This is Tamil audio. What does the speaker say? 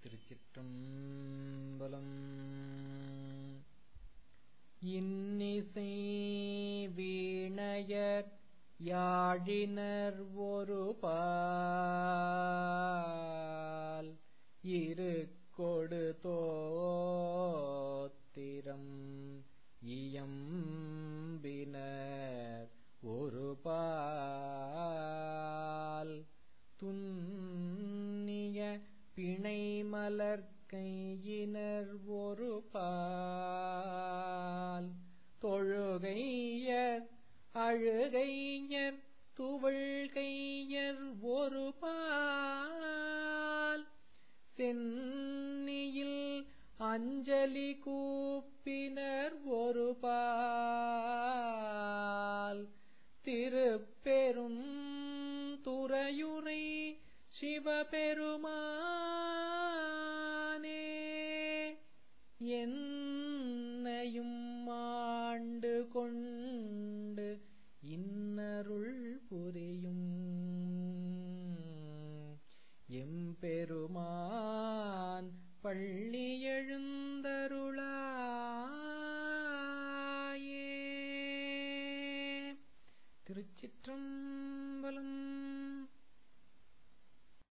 திருச்சிற்றம்பலம் இன்னிசை வீணையர் யாழினர் ஒரு பால் இரு கொடு தோத்திரம் இயம்பினர் ஒரு பால் துன்னிய பிணை மலர்கையினர் ஒரு பால் தொழுகையர் அழுகைஞர் துவள்கையர் ஒரு பால் சென்னியில் அஞ்சலி கூப்பினர் ஒரு பால் திருப்பெரும் துறையுரை சிவபெருமானே என்னையும் ஆண்டு கொண்டு இன்னருள் புரியும் எம்பெருமான் பள்ளி எழுந்தருளாயே திருச்சிற்றம்பலம்